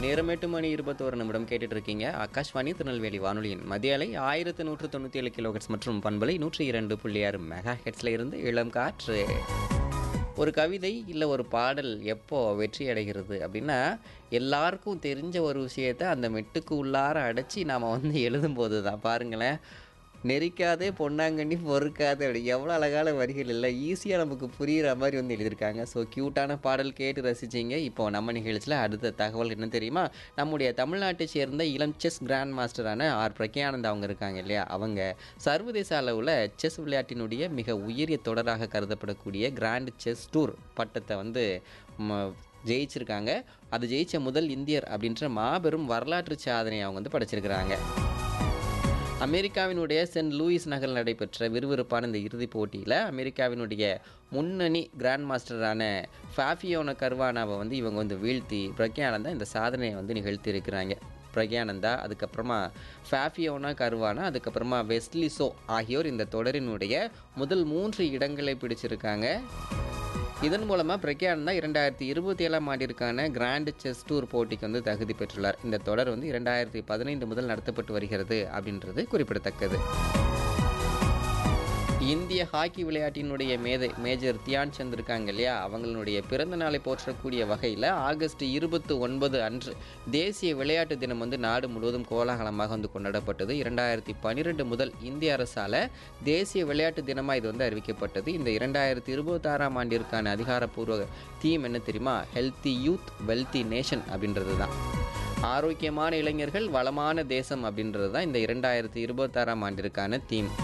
நேரம் எட்டு மணி இருபத்தோரு நிமிடம் கேட்டுட்டு இருக்கீங்க ஆகாஷ்வாணி திருநெல்வேலி வானொலியின் மதிய அலை ஆயிரத்து நூற்று தொண்ணூற்றி ஏழு கிலோஹெட்ஸ் மற்றும் பண்பலை நூற்றி இரண்டு புள்ளி ஆறு மெகா ஹெட்ஸில் இருந்து இளம் காற்று ஒரு கவிதை இல்லை ஒரு பாடல் எப்போ வெற்றி அடைகிறது அப்படின்னா எல்லாருக்கும் தெரிஞ்ச ஒரு விஷயத்தை அந்த மெட்டுக்கு உள்ளார அடைச்சி நாம் வந்து எழுதும்போது தான் பாருங்களேன் நெரிக்காதே பொன்னாங்கண்ணி பொறுக்காதே அப்படி எவ்வளோ அழகான வரிகள் இல்லை ஈஸியாக நமக்கு புரிகிற மாதிரி வந்து எழுதியிருக்காங்க ஸோ க்யூட்டான பாடல் கேட்டு ரசிச்சிங்க இப்போ நம்ம நிகழ்ச்சியில் அடுத்த தகவல் என்ன தெரியுமா நம்முடைய தமிழ்நாட்டை சேர்ந்த இளம் செஸ் கிராண்ட் மாஸ்டரான ஆர் பிரக்யானந்த் அவங்க இருக்காங்க இல்லையா அவங்க சர்வதேச அளவில் செஸ் விளையாட்டினுடைய மிக உயரிய தொடராக கருதப்படக்கூடிய கிராண்ட் செஸ் டூர் பட்டத்தை வந்து ம- ஜெயிச்சிருக்காங்க அது ஜெயிச்ச முதல் இந்தியர் அப்படின்ற மாபெரும் வரலாற்று சாதனையை அவங்க வந்து படைச்சிருக்கிறாங்க அமெரிக்காவினுடைய சென்ட் லூயிஸ் நகரில் நடைபெற்ற விறுவிறுப்பான இந்த இறுதிப் போட்டியில் அமெரிக்காவினுடைய முன்னணி கிராண்ட் மாஸ்டரான ஃபாஃபியோன கர்வானாவை வந்து இவங்க வந்து வீழ்த்தி பிரக்யானந்தா இந்த சாதனையை வந்து நிகழ்த்தி இருக்கிறாங்க பிரக்யானந்தா அதுக்கப்புறமா ஃபாஃபியோனா கர்வானா அதுக்கப்புறமா வெஸ்லிசோ ஆகியோர் இந்த தொடரினுடைய முதல் மூன்று இடங்களை பிடிச்சிருக்காங்க இதன் மூலமாக பிரக்யானந்தா இரண்டாயிரத்தி இருபத்தி ஏழாம் ஆண்டிற்கான கிராண்ட் செஸ் டூர் போட்டிக்கு வந்து தகுதி பெற்றுள்ளார் இந்த தொடர் வந்து இரண்டாயிரத்தி பதினைந்து முதல் நடத்தப்பட்டு வருகிறது அப்படின்றது குறிப்பிடத்தக்கது இந்திய ஹாக்கி விளையாட்டினுடைய மேதை மேஜர் தியான் சந்த் இருக்காங்க இல்லையா அவங்களுடைய பிறந்த நாளை போற்றக்கூடிய வகையில் ஆகஸ்ட் இருபத்தி ஒன்பது அன்று தேசிய விளையாட்டு தினம் வந்து நாடு முழுவதும் கோலாகலமாக வந்து கொண்டாடப்பட்டது இரண்டாயிரத்தி பன்னிரெண்டு முதல் இந்திய அரசால் தேசிய விளையாட்டு தினமாக இது வந்து அறிவிக்கப்பட்டது இந்த இரண்டாயிரத்தி இருபத்தாறாம் ஆண்டிற்கான அதிகாரப்பூர்வ தீம் என்ன தெரியுமா ஹெல்த்தி யூத் வெல்தி நேஷன் அப்படின்றது தான் ஆரோக்கியமான இளைஞர்கள் வளமான தேசம் அப்படின்றது தான் இந்த இரண்டாயிரத்தி இருபத்தாறாம் ஆண்டிற்கான தீம்